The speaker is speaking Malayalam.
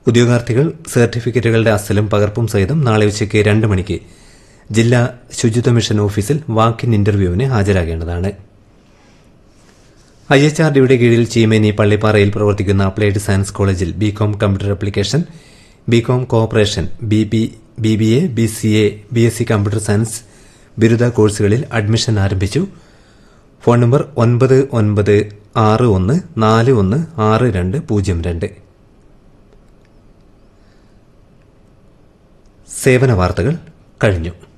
ഉദ്യോഗാർത്ഥികൾ സർട്ടിഫിക്കറ്റുകളുടെ അസലും പകർപ്പും സഹിതം നാളെ ഉച്ചയ്ക്ക് രണ്ട് മണിക്ക് ജില്ലാ ശുചിത്വ മിഷൻ ഓഫീസിൽ വാക്കിൻ ഇന്റർവ്യൂവിന് ഹാജരാകേണ്ടതാണ് ഐ എച്ച് ആർ ഡിയുടെ കീഴിൽ ചീമേനി പള്ളിപ്പാറയിൽ പ്രവർത്തിക്കുന്ന അപ്ലൈഡ് സയൻസ് കോളേജിൽ BCom computer application BCom cooperation B B B B A B C A B S C computer science ബിരുദ കോഴ്സുകളിൽ അഡ്മിഷൻ ആരംഭിച്ചു ഫോൺ നമ്പർ ഒൻപത് ഒൻപത് ആറ് ഒന്ന് നാല് ഒന്ന് ആറ് രണ്ട് പൂജ്യം രണ്ട് സേവന വാർത്തകൾ കഴിഞ്ഞു